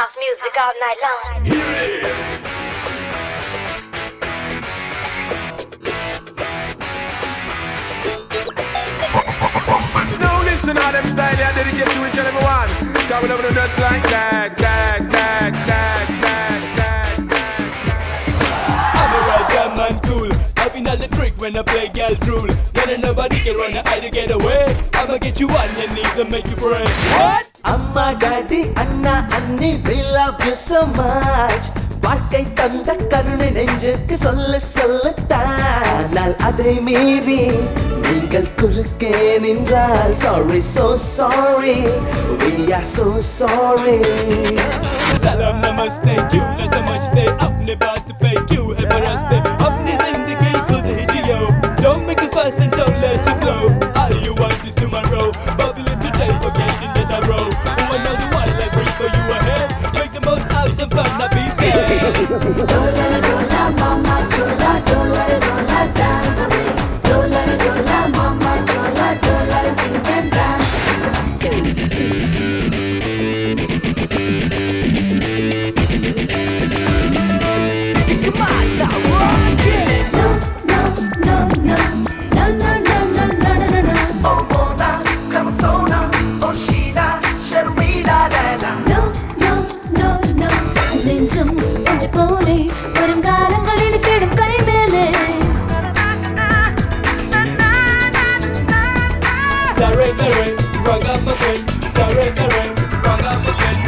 House music all night long. Now listen all them style I dedicate to each and every one. Cause we love the nuts like that, that, that, that, that, that, that. I'm a right damn man cool. Having all the trick when I play girl drool. Then nobody can run hide to get away. I'ma get you on your knees and make you pray. What? அம்மா daddy அண்ணா அண்ணி we love you so much வாழ்க்கை தந்த கருணை நெஞ்சுக்கு சொல்ல சொல்லத்தான் ஆனால் அதை மீறி நீங்கள் குறுக்கே நின்றால் sorry so sorry we are so sorry Salam namaste क्यों न समझते अपने बात पे क्यों है बरसते अपनी जिंदगी खुद ही जियो Don't make a fuss and don't let it blow All you want is tomorrow Bubbling today forgetting the sorrow Who knows what life brings for you ahead Make the most have some fun not be sad Dollar, dollar, mama, chola, dollar, dollar, dance away. Dollar, dollar, mama, chola, dollar, sing and dance. No, no, no, no, no, no, no, no, no, no, no, no. No, no, no, no. நெஞ்சம் கொஞ்சம் போலே வரும் காலங்களில் கெடும் கை மேலே Surrender, rock up my friend Surrender, rock up my friend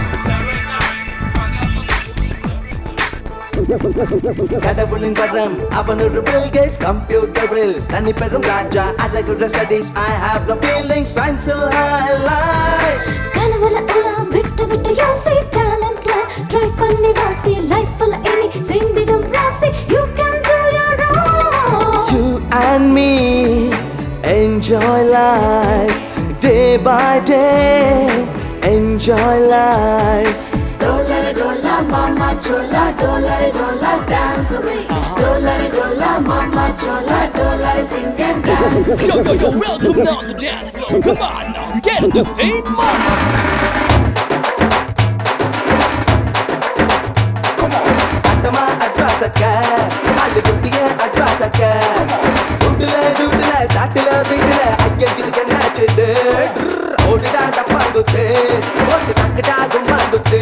கடவுளின் வரம் அவன் ஒரு பில்கேட்ஸ் கம்ப்யூட்டரில் தனி பெரும் ராஜா அழகுற studies I have the feeling சயின்ஸில் ஹைலைட்ஸ் கனவுல எல்லாம் விட்டு விட்டு யோசி டேலண்ட்ல ட்ரை பண்ணி வாசி லைஃப்ல இனி சேர்ந்திடும் ராசி you can do your own You and me enjoy life day by day. Enjoy life. Dollar, dollar, mama, chola, dollar, dollar, dance away. Dollar, dollar, mama, chola, dollar, sing and dance. Yo, yo, yo, welcome on the dance floor Come on now, get the thing, mama அட்டமா அட்வாசக்க அது குட்டிய அட்வாசக்க துட்டுல துட்டுல தாட்டுல வீட்டுல ஐயா இதுக்கு என்னாச்சுது ஓடுடா டப்பாங்குத்து ஓட்டு தக்குடா கும்பாங்குத்து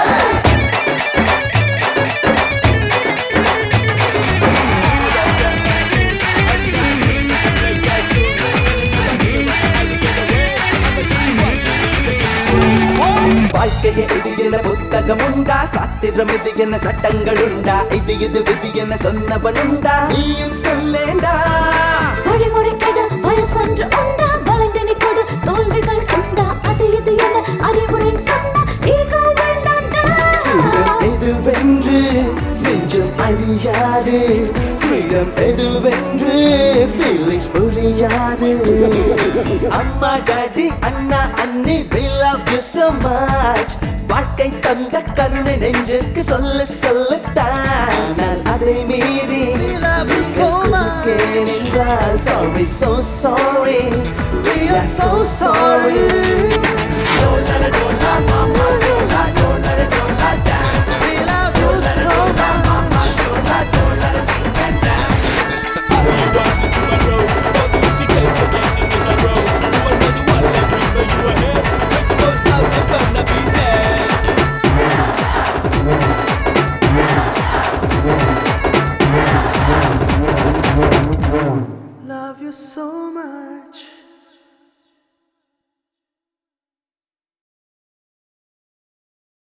வாழ்க்கைய இது என்ன புத்தகம் உண்டா சாத்திரம் இது என்ன சட்டங்கள் உண்டா இது இது விதி என்ன சொன்னவன் உண்டா நீயும் சொல்லேண்டா வழிமுறைக்கிட வயசொன்று உண்டா வளைந்தனி கொடு தோல்விகள் உண்டா அது இது என அறிவுரை சொன்ன ஈகோ வேண்டாண்டா சுகம் எதுவென்று நெஞ்சம் அறியாது ஃப்ரீடம் எதுவென்று ஃபீலிங்ஸ் புரியாது அம்மா டாடி அண்ணா அண்ணி we love you so much வாழ்க்கை தந்த கருணை நெஞ்சுக்கு சொல்ல சொல்லத்தான் நான் அதை மீறி குறுக்கே நின்றால் sorry so sorry we are so sorry